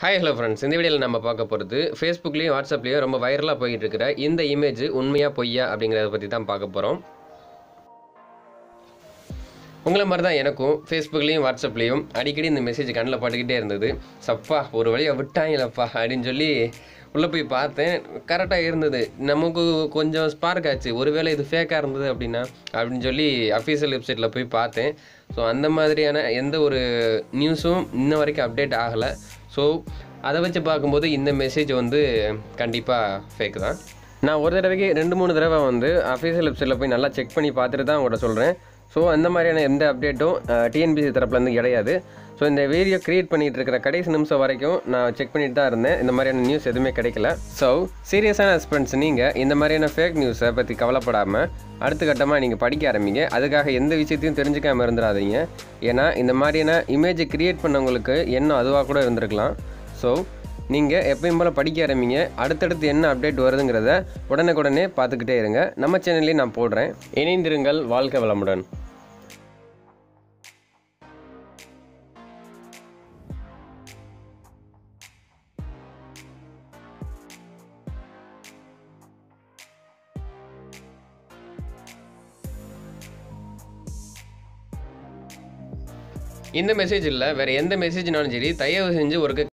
hi hello friends இந்த வீடியோவில் நம்ம பார்க்க போகிறது ஃபேஸ்புக்லேயும் வாட்ஸ்அப்லேயும் ரொம்ப வைரலாக போயிட்டு இருக்கிற இந்த இமேஜ் உண்மையா பொய்யா அப்படிங்கிறத பற்றி தான் பார்க்க போகிறோம் உங்களை மாதிரி தான் எனக்கும் ஃபேஸ்புக்லேயும் வாட்ஸ்அப்லேயும் அடிக்கடி இந்த மெசேஜ் கண்ணில் பட்டுக்கிட்டே இருந்தது சப்பா ஒரு வழியை விட்டாங்களப்பா அப்படின்னு சொல்லி உள்ளே போய் பார்த்தேன் கரெக்டாக இருந்தது நமக்கு கொஞ்சம் ஸ்பார்க் ஆச்சு ஒருவேளை இது ஃபேக்காக இருந்தது அப்படின்னா அப்படின்னு சொல்லி அஃபீஷியல் வெப்சைட்டில் போய் பார்த்தேன் ஸோ அந்த மாதிரியான எந்த ஒரு நியூஸும் இன்ன வரைக்கும் அப்டேட் ஆகலை ஸோ அதை வச்சு பார்க்கும்போது இந்த மெசேஜ் வந்து கண்டிப்பாக ஃபேக் தான் நான் ஒரு தடவைக்கு ரெண்டு மூணு தடவை வந்து அஃபீஷியல் வெப்சைட்டில் போய் நல்லா செக் பண்ணி பார்த்துட்டு தான் உங்கள்கிட்ட சொல்கிறேன் ஸோ அந்த மாதிரியான எந்த அப்டேட்டும் டிஎன்பிசி தரப்புலேருந்து கிடையாது ஸோ இந்த வீடியோ க்ரியேட் பண்ணிகிட்டு இருக்கிற கடைசி நிமிஷம் வரைக்கும் நான் செக் பண்ணிட்டு தான் இருந்தேன் இந்த மாதிரியான நியூஸ் எதுவுமே கிடைக்கல ஸோ சீரியஸான ஹஸ்பண்ட்ஸ் நீங்கள் இந்த மாதிரியான ஃபேக் நியூஸை பற்றி கவலைப்படாமல் அடுத்த கட்டமாக நீங்கள் படிக்க ஆரம்பிங்க அதுக்காக எந்த விஷயத்தையும் தெரிஞ்சுக்காமல் இருந்துடாதீங்க ஏன்னா இந்த மாதிரியான இமேஜை க்ரியேட் பண்ணவங்களுக்கு என்ன அதுவாக கூட இருந்திருக்கலாம் ஸோ நீங்கள் எப்பயும் போல் படிக்க ஆரம்பிங்க அடுத்தடுத்து என்ன அப்டேட் வருதுங்கிறத உடனுக்குடனே பார்த்துக்கிட்டே இருங்க நம்ம சேனல்லையும் நான் போடுறேன் இணைந்திருங்கள் வாழ்க்கை வளமுடன் இந்த மெசேஜ் இல்லை வேறு எந்த மெசேஜ்னாலும் சரி தயவு செஞ்சு ஒரு